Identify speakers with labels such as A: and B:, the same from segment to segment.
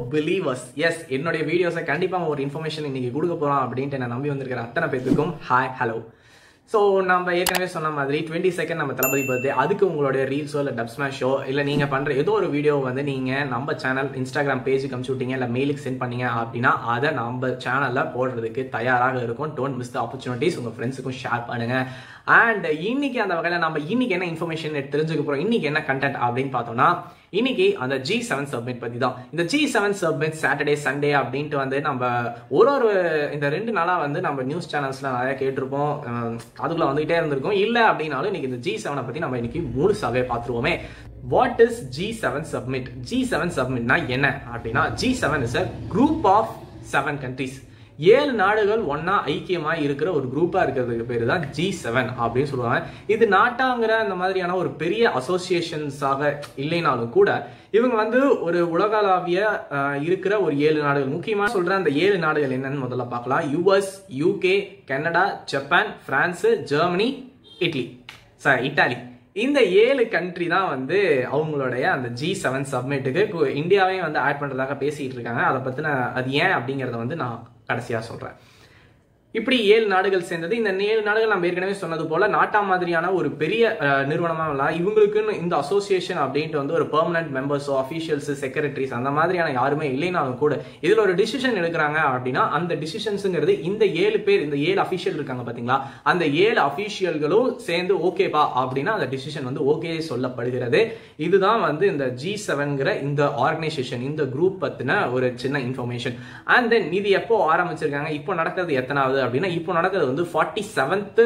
A: believers S என்னுடைய வீடியோஸை கண்டிப்பாக ஒரு இன்ஃபர்மேஷன் இன்னைக்கு கொடுக்க போகிறோம் அப்படின்ட்டு நான் நம்பி வந்திருக்கிற அத்தனை பேத்துக்கும் ஹாய் ஹலோ ஸோ நம்ம ஏற்கனவே சொன்ன மாதிரி டுவெண்ட்டி செகண்ட் நம்ம தளபதி பர்த்டே அதுக்கு உங்களுடைய ரீல்ஸோ இல்லை டப் ஸ்மாஷோ இல்லை நீங்கள் பண்ணுற ஏதோ ஒரு வீடியோ வந்து நீங்கள் நம்ம சேனல் இன்ஸ்டாகிராம் பேஜுக்கு அனுப்பிச்சு விட்டீங்க இல்லை மெயிலுக்கு சென்ட் பண்ணீங்க அப்படின்னா அதை நம்ம சேனலில் போடுறதுக்கு தயாராக இருக்கும் டோன்ட் மிஸ் த ஆப்பர்ச்சுனிட்டிஸ் உங்கள் ஃப்ரெண்ட்ஸுக்கும் ஷேர் பண்ணுங்க அண்ட் இன்னைக்கு அந்த வகையில் நம்ம இன்னைக்கு என்ன இன்ஃபர்மேஷன் தெரிஞ்சுக்க போகிறோம் இன்னைக்கு என்ன கண்டென்ட் அப்படின்னு பார்த்தோம்னா இன்னைக்கு அந்த ஜி செவன் சப்மிட் பத்தி தான் இந்த G seven summit Saturday Sunday அப்படின்ட்டு வந்து நம்ம ஒரு ஒரு இந்த ரெண்டு நாளா வந்து நம்ம நியூஸ் சேனல்ஸ்ல நிறைய கேட்டிருப்போம் அஹ் அதுக்குள்ள வந்துகிட்டே இருந்திருக்கும் இல்ல அப்படின்னாலும் இன்னைக்கு இந்த ஜி செவனை பத்தி நம்ம இன்னைக்கு முழுசாவே பார்த்துருவோமே what is G seven summit G seven சப்மிட்னா என்ன அப்படின்னா G seven is a group of seven countries ஏழு நாடுகள் ஒன்னா ஐக்கியமா இருக்கிற ஒரு குரூப்பா இருக்கிறதுக்கு பேரு தான் ஜி செவன் அப்படின்னு சொல்லுவாங்க இது நாட்டாங்கிற அந்த மாதிரியான ஒரு பெரிய அசோசியேஷன்ஸாக இல்லைனாலும் கூட இவங்க வந்து ஒரு உலகளாவிய அஹ், இருக்கிற ஒரு ஏழு நாடுகள் முக்கியமா சொல்ற அந்த ஏழு நாடுகள் என்னன்னு முதல்ல பார்க்கலாம் US UK Canada Japan France Germany Italy sir Italy இந்த ஏழு கண்ட்ரி தான் வந்து அவங்களுடைய அந்த ஜி செவன் சப்மிட்டுக்கு இந்தியாவையும் வந்து ஆட் பண்றதாக பேசிட்டு இருக்காங்க அதை பத்தின அது ஏன் அப்படிங்கறத வந்து நான் கடைசியா சொல்றேன் இப்படி ஏழு நாடுகள் சேர்ந்தது இந்த ஏழு நாடுகள் நம்ம ஏற்கனவே சொன்னது போல நாட்டா மாதிரியான ஒரு பெரிய அஹ், நிறுவனமா இல்ல இவங்களுக்குன்னு இந்த அசோசியேஷன் அப்படின்ட்டு வந்து ஒரு பெர்மனன்ட் மெம்பர்ஸோ அஃபீஷியல்ஸ் செக்ரட்டரிஸ் அந்த மாதிரியான யாருமே இல்லைனாலும் கூட இதுல ஒரு டிசிஷன் எடுக்கிறாங்க அப்படின்னா அந்த டிசிஷன்ஸுங்கிறது இந்த ஏழு பேர் இந்த ஏழு அஃபீஷியல் இருக்காங்க பாத்தீங்களா அந்த ஏழு அஃபீஷியல்களும் சேர்ந்து ஓகேப்பா அப்படின்னா அந்த டிசிஷன் வந்து ஓகே சொல்லப்படுகிறது இதுதான் வந்து இந்த ஜி செவன்கிற இந்த ஆர்கனைசேஷன் இந்த குரூப் பத்தின ஒரு சின்ன இன்ஃபர்மேஷன் அண்ட் தென் இது எப்போ ஆரம்பிச்சிருக்காங்க இப்போ நடக்கிறது எத்தனாவது அப்படின்னா இப்போ நடக்கிறது வந்து forty seventh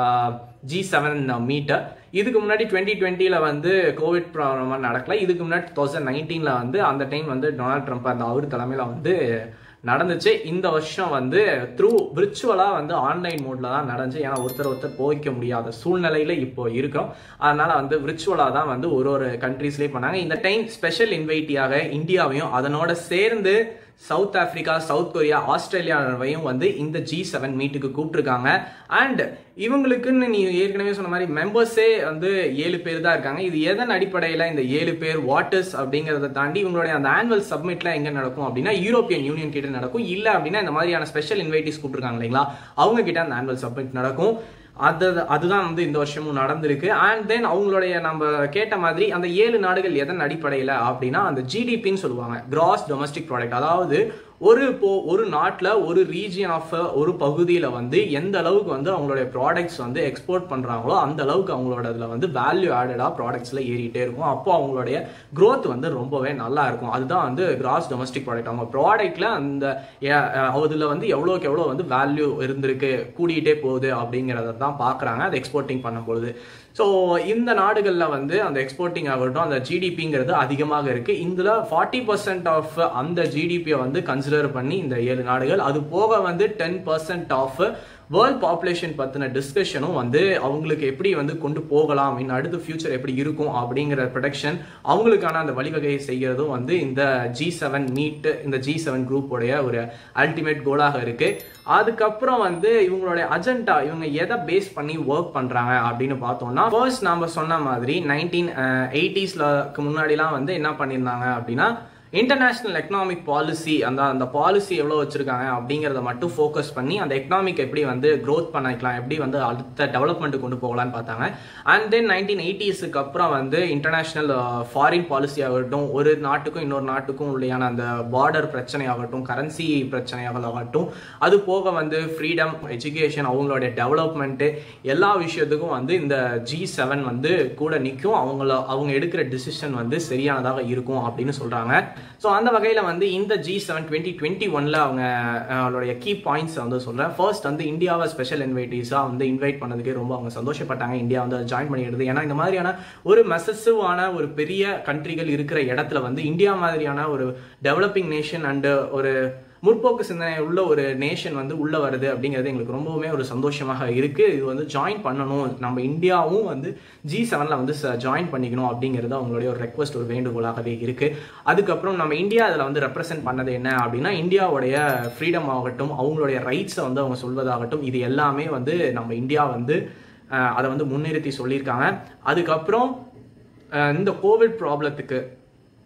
A: G seven meet இதுக்கு முன்னாடி டுவெண்ட்டி டுவெண்ட்டில வந்து கோவிட் ப்ராப்ளமா நடக்கல இதுக்கு முன்னாடி டூ தௌசண்ட் நைன்டீன்ல வந்து அந்த டைம் வந்து டொனால்ட் ட்ரம்ப் அந்த அவர் தலைமையில வந்து நடந்துச்சு இந்த வருஷம் வந்து த்ரூ விர்ச்சுவலா வந்து ஆன்லைன் மோட்ல தான் நடந்துச்சு ஏன்னா ஒருத்தர் ஒருத்தர் போய்க்க முடியாத சூழ்நிலையில இப்போ இருக்கிறோம் அதனால வந்து விர்ச்சுவலா தான் வந்து ஒரு ஒரு கண்ட்ரீஸ்லயே பண்ணாங்க இந்த டைம் ஸ்பெஷல் இன்வைட்டியாக இந்தியாவையும் அதனோட சேர்ந்து சவுத் ஆப்பிரிக்கா சவுத் கொரியா ஆஸ்திரேலியாவையும் வந்து இந்த ஜி செவன் மீட்டுக்கு கூப்பிட்டுருக்காங்க அண்ட் இவங்களுக்குன்னு நீ ஏற்கனவே சொன்ன மாதிரி மெம்பர்ஸே வந்து ஏழு பேர் தான் இருக்காங்க இது எதன் அடிப்படையில் இந்த ஏழு பேர் வாட்டர்ஸ் அப்படிங்கிறத தாண்டி இவங்களுடைய அந்த ஆனுவல் சப்மிட்ல எங்க நடக்கும் அப்படின்னா யூரோப்பியன் யூனியன் கிட்ட நடக்கும் இல்ல அப்படின்னா இந்த மாதிரியான ஸ்பெஷல் இன்வைட்டிஸ் கூப்பிட்டுருக்காங்க இல்லைங்களா அவங்க கிட்ட அந்த ஆனுவல் சப்மிட் நடக்கும் அது அதுதான் வந்து இந்த வருஷமும் நடந்திருக்கு அண்ட் தென் அவங்களுடைய நம்ம கேட்ட மாதிரி அந்த ஏழு நாடுகள் எதன் அடிப்படையில் அப்படின்னா அந்த ஜிடிபின்னு சொல்லுவாங்க கிராஸ் டொமஸ்டிக் ப்ராடக்ட் அதாவது ஒரு இப்போ ஒரு நாட்டில் ஒரு ரீஜியன் ஆஃப் ஒரு பகுதியில் வந்து எந்த அளவுக்கு வந்து அவங்களுடைய ப்ராடக்ட்ஸ் வந்து எக்ஸ்போர்ட் பண்ணுறாங்களோ அந்த அளவுக்கு அவங்களோட இதில் வந்து வேல்யூ ஆடடாக ப்ராடக்ட்ஸில் ஏறிட்டே இருக்கும் அப்போ அவங்களுடைய growth வந்து ரொம்பவே நல்லா இருக்கும் அதுதான் வந்து கிராஸ் டொமஸ்டிக் ப்ராடக்ட் அவங்க ப்ராடக்ட்ல அந்த அதில் வந்து எவ்வளோக்கு எவ்வளோ வந்து வேல்யூ இருந்திருக்கு கூடிக்கிட்டே போகுது அப்படிங்கிறத தான் பார்க்குறாங்க அதை எக்ஸ்போர்ட்டிங் பண்ணும்பொழுது ஸோ இந்த நாடுகளில் வந்து அந்த எக்ஸ்போர்ட்டிங் ஆகட்டும் அந்த ஜிடிபிங்கிறது அதிகமாக இருக்கு இதில் ஃபார்ட்டி பர்சன்ட் ஆஃப் அந்த ஜிடிபியை வந்து கன்சிடர் பண்ணி இந்த ஏழு நாடுகள் அது போக வந்து ten percent of world population பற்றின டிஸ்கஷனும் வந்து அவங்களுக்கு எப்படி வந்து கொண்டு போகலாம் இன்னும் அடுத்த ஃபியூச்சர் எப்படி இருக்கும் அப்படிங்கிற ப்ரொடக்ஷன் அவங்களுக்கான அந்த வழிவகையை செய்கிறதும் வந்து இந்த ஜி செவன் மீட் இந்த ஜி செவன் குரூப்போடைய ஒரு அல்டிமேட் கோலாக இருக்கு அதுக்கப்புறம் வந்து இவங்களுடைய அஜெண்டா இவங்க எதை பேஸ் பண்ணி ஒர்க் பண்றாங்க அப்படின்னு பார்த்தோம்னா ஃபர்ஸ்ட் நாம சொன்ன மாதிரி நைன்டீன் எயிட்டிஸ்லக்கு முன்னாடிலாம் வந்து என்ன பண்ணியிருந்தாங்க அப்படின்னா இன்டர்நேஷனல் எக்கனாமிக் பாலிசி அந்த அந்த பாலிசி எவ்வளோ வச்சிருக்காங்க அப்படிங்கிறத மட்டும் ஃபோக்கஸ் பண்ணி அந்த எக்கனாமிக் எப்படி வந்து க்ரோத் பண்ணிக்கலாம் எப்படி வந்து அடுத்த டெவலப்மெண்ட் கொண்டு போகலான்னு பார்த்தாங்க அண்ட் தென் நைன்டீன் எயிட்டிஸுக்கு அப்புறம் வந்து இன்டர்நேஷனல் ஃபாரின் பாலிசி ஆகட்டும் ஒரு நாட்டுக்கும் இன்னொரு நாட்டுக்கும் உள்ளையான அந்த பார்டர் பிரச்சனை ஆகட்டும் கரன்சி பிரச்சனையாகட்டும் அது போக வந்து ஃப்ரீடம் எஜுகேஷன் அவங்களுடைய டெவலப்மெண்ட்டு எல்லா விஷயத்துக்கும் வந்து இந்த ஜி செவன் வந்து கூட நிற்கும் அவங்கள அவங்க எடுக்கிற டிசிஷன் வந்து சரியானதாக இருக்கும் அப்படின்னு சொல்றாங்க ஸோ அந்த வகையில் வந்து இந்த ஜி செவன் டுவெண்ட்டி டுவெண்ட்டி ஒன்ல அவங்க அஹ், அவங்களுடைய கீ பாயிண்ட்ஸ் வந்து சொல்றேன் ஃபர்ஸ்ட் வந்து இந்தியாவை ஸ்பெஷல் இன்வைட்டிஸாக வந்து இன்வைட் பண்ணதுக்கே ரொம்ப அவங்க சந்தோஷப்பட்டாங்க இந்தியா வந்து ஜாயின் பண்ணிடுது ஏன்னா இந்த மாதிரியான ஒரு மெசசிவான ஒரு பெரிய கண்ட்ரிகள் இருக்கிற இடத்துல வந்து இந்தியா மாதிரியான ஒரு டெவலப்பிங் நேஷன் அண்ட் ஒரு முற்போக்கு சிந்தனை உள்ள ஒரு நேஷன் வந்து உள்ள வருது அப்படிங்கிறது எங்களுக்கு ரொம்பவுமே ஒரு சந்தோஷமாக இருக்கு இது வந்து ஜாயின் பண்ணணும் நம்ம இந்தியாவும் வந்து ஜி செவன்ல வந்து ஜாயின் பண்ணிக்கணும் அப்படிங்கிறது அவங்களுடைய ஒரு ரெக்வஸ்ட் ஒரு வேண்டுகோளாகவே இருக்கு அதுக்கப்புறம் நம்ம இந்தியா அதில் வந்து ரெப்ரசென்ட் பண்ணது என்ன அப்படின்னா இந்தியாவுடைய ஃப்ரீடம் ஆகட்டும் அவங்களுடைய ரைட்ஸை வந்து அவங்க சொல்வதாகட்டும் இது எல்லாமே வந்து நம்ம இந்தியா வந்து அஹ், அதை வந்து முன்னிறுத்தி சொல்லியிருக்காங்க அதுக்கப்புறம் அஹ், இந்த கோவிட் ப்ராப்ளத்துக்கு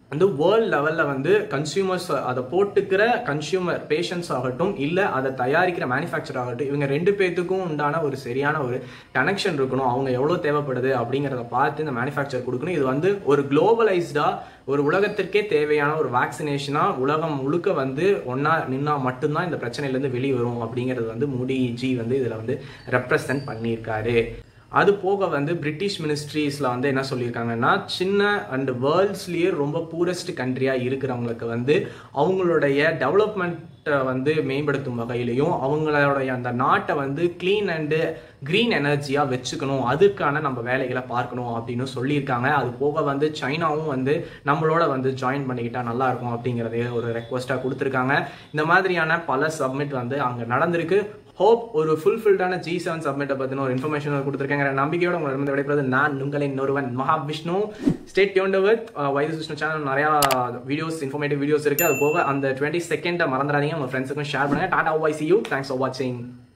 A: வந்து வேர்ல்ட் லெவலில் வந்து கன்சியூமர்ஸ் அதை போட்டுக்கிற கன்சியூமர் பேஷன்ஸ் ஆகட்டும் இல்லை அதை தயாரிக்கிற மேனுஃபேக்சர் ஆகட்டும் இவங்க ரெண்டு பேர்த்துக்கும் உண்டான ஒரு சரியான ஒரு கனெக்ஷன் இருக்கணும் அவங்க எவ்வளோ தேவைப்படுது அப்படிங்கிறத பார்த்து இந்த மேனுஃபேக்சர் கொடுக்கணும் இது வந்து ஒரு குளோபலைஸ்டாக ஒரு உலகத்திற்கே தேவையான ஒரு வேக்சினேஷனா உலகம் முழுக்க வந்து ஒன்னா நின்னா மட்டும்தான் இந்த பிரச்சனையிலேருந்து வெளியே வரும் அப்படிங்கிறது வந்து மோடி ஜி வந்து இதில் வந்து ரெப்ரசன்ட் பண்ணியிருக்காரு அது போக வந்து பிரிட்டிஷ் மினிஸ்ட்ரீஸில் வந்து என்ன சொல்லியிருக்காங்கன்னா சின்ன அண்ட் வேர்ல்ட்ஸ்லேயே ரொம்ப பூரஸ்ட் கண்ட்ரியாக இருக்கிறவங்களுக்கு வந்து அவங்களுடைய டெவலப்மெண்ட்டை வந்து மேம்படுத்தும் வகையிலையும் அவங்களுடைய அந்த நாட்டை வந்து க்ளீன் அண்டு க்ரீன் எனர்ஜியாக வச்சுக்கணும் அதுக்கான நம்ம வேலைகளை பார்க்கணும் அப்படின்னு சொல்லியிருக்காங்க அது போக வந்து சைனாவும் வந்து நம்மளோட வந்து ஜாயின் பண்ணிக்கிட்டா நல்லா இருக்கும் அப்படிங்கிறதே ஒரு ரெக்வஸ்ட்டாக கொடுத்துருக்காங்க இந்த மாதிரியான பல சப்மிட் வந்து அங்கே நடந்திருக்கு ஹோப் ஒரு ஃபுல்ஃபில்டான ஜி செவன் சப்மிட்டை பற்றின ஒரு இன்ஃபர்மேஷன் கொடுத்துருக்கேங்கிற நம்பிக்கையோட உங்களிடம் விடைபெறுவது நான் உங்களின் ஒருவன் Maha Vishnu stay tuned with வைஸ் விஷ்ணு சேனல் நிறையா வீடியோஸ் இன்ஃபர்மேட்டிவ் வீடியோஸ் இருக்குது அது போக அந்த டுவெண்ட்டி செகண்டை மறந்துடாதீங்க உங்கள் ஃப்ரெண்ட்ஸுக்கும் ஷேர் பண்ணுங்கள் டாடா bye see you thanks for வாட்சிங்